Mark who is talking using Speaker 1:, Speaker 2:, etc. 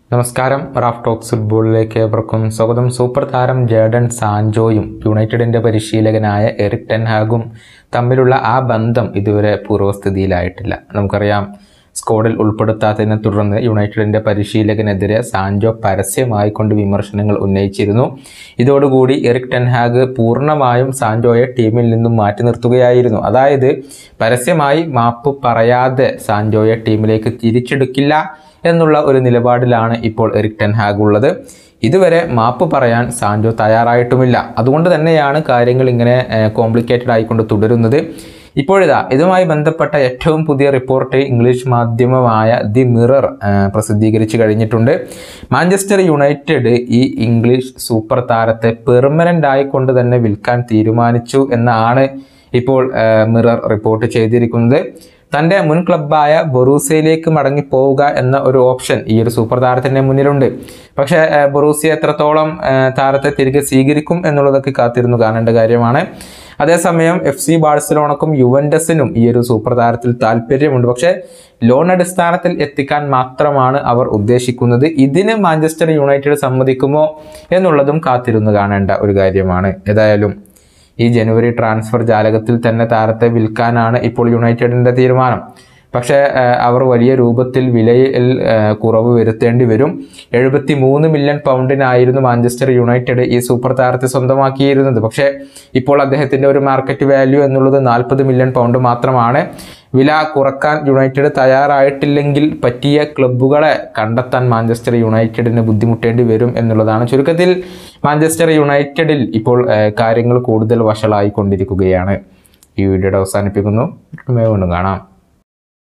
Speaker 1: നമസ്കാരം Raf talks ഫുട്ബോളിലേക്ക് ഏവർക്കും സ്വാഗതം സൂപ്പർ താരം ജേഡൻ സാൻജോയും യുണൈറ്റഡിൻ്റെ പരിശീലകനായ എറിക് ടെൻഹാഗും തമ്മിലുള്ള ആ ബന്ധം ഇതുവരെ പൂർവ്വസ്ഥിതിയിലായിട്ടില്ല നമുക്കറിയാം സ്ക്വാഡിൽ ഉൾപ്പെടുത്താത്തതിനെ തുടർന്ന് യുണൈറ്റഡിൻ്റെ പരിശീലകനെതിരെ സാൻജോ പരസ്യമായി കൊണ്ട് വിമർശനങ്ങൾ ഉന്നയിച്ചിരുന്നു ഇതോടുകൂടി എറിക് ടെൻഹാഗ് പൂർണ്ണമായും സാൻജോയെ ടീമിൽ നിന്നും മാറ്റി നിർത്തുകയായിരുന്നു അതായത് പരസ്യമായി മാപ്പ് പറയാതെ സാൻജോയെ ടീമിലേക്ക് തിരിച്ചെടുക്കില്ല എന്നുള്ള ഒരു നിലപാടിലാണ് ഇപ്പോൾ എറിക് ടെൻഹാഗ് ഉള്ളത് ഇതുവരെ മാപ്പ് പറയാൻ സാൻജോ തയ്യാറായിട്ടുമില്ല അതുകൊണ്ട് തന്നെയാണ് കാര്യങ്ങൾ ഇങ്ങനെ കോംപ്ലിക്കേറ്റഡ് ആയിക്കൊണ്ട് തുടരുന്നത് ഇപ്പോഴിതാ ഇതുമായി ബന്ധപ്പെട്ട ഏറ്റവും പുതിയ റിപ്പോർട്ട് ഇംഗ്ലീഷ് മാധ്യമമായ ദി മിറർ പ്രസിദ്ധീകരിച്ചു കഴിഞ്ഞിട്ടുണ്ട് മാഞ്ചസ്റ്റർ യുണൈറ്റഡ് ഈ ഇംഗ്ലീഷ് സൂപ്പർ താരത്തെ പെർമനൻ്റ് ആയിക്കൊണ്ട് തന്നെ വിൽക്കാൻ തീരുമാനിച്ചു എന്നാണ് ഇപ്പോൾ മിറർ റിപ്പോർട്ട് ചെയ്തിരിക്കുന്നത് തൻ്റെ മുൻ ക്ലബ്ബായ ബൊറൂസയിലേക്ക് മടങ്ങിപ്പോവുക എന്ന ഒരു ഓപ്ഷൻ ഈ ഒരു സൂപ്പർ താരത്തിൻ്റെ മുന്നിലുണ്ട് പക്ഷേ ബൊറൂസിയ എത്രത്തോളം താരത്തെ തിരികെ സ്വീകരിക്കും എന്നുള്ളതൊക്കെ കാത്തിരുന്നു കാണേണ്ട കാര്യമാണ് അതേസമയം എഫ് സി ബാഴ്സലോണക്കും യുവൻഡസിനും ഈ ഒരു സൂപ്പർ താരത്തിൽ താല്പര്യമുണ്ട് പക്ഷേ ലോൺ അടിസ്ഥാനത്തിൽ എത്തിക്കാൻ മാത്രമാണ് അവർ ഉദ്ദേശിക്കുന്നത് ഇതിന് മാഞ്ചസ്റ്റർ യുണൈറ്റഡ് സമ്മതിക്കുമോ എന്നുള്ളതും കാത്തിരുന്നു കാണേണ്ട ഒരു കാര്യമാണ് ഏതായാലും ഈ ജനുവരി ട്രാൻസ്ഫർ ജാലകത്തിൽ തന്നെ താരത്തെ വിൽക്കാനാണ് ഇപ്പോൾ യുണൈറ്റഡിൻ്റെ തീരുമാനം പക്ഷേ അവർ വലിയ രൂപത്തിൽ വിലയിൽ കുറവ് വരുത്തേണ്ടി വരും എഴുപത്തി മൂന്ന് മില്യൺ പൗണ്ടിനായിരുന്നു മാഞ്ചസ്റ്റർ യുണൈറ്റഡ് ഈ സൂപ്പർ താരത്തെ സ്വന്തമാക്കിയിരുന്നത് പക്ഷേ ഇപ്പോൾ അദ്ദേഹത്തിൻ്റെ ഒരു മാർക്കറ്റ് വാല്യൂ എന്നുള്ളത് നാൽപ്പത് മില്യൺ പൗണ്ട് മാത്രമാണ് വില കുറക്കാൻ യുണൈറ്റഡ് തയ്യാറായിട്ടില്ലെങ്കിൽ പറ്റിയ ക്ലബ്ബുകളെ കണ്ടെത്താൻ മാഞ്ചസ്റ്റർ യുണൈറ്റഡിന് ബുദ്ധിമുട്ടേണ്ടി വരും എന്നുള്ളതാണ് ചുരുക്കത്തിൽ മാഞ്ചസ്റ്റർ യുണൈറ്റഡിൽ ഇപ്പോൾ കാര്യങ്ങൾ കൂടുതൽ വഷളായിക്കൊണ്ടിരിക്കുകയാണ് ഈ വീഡിയോയുടെ അവസാനിപ്പിക്കുന്നു വീണ്ടും കാണാം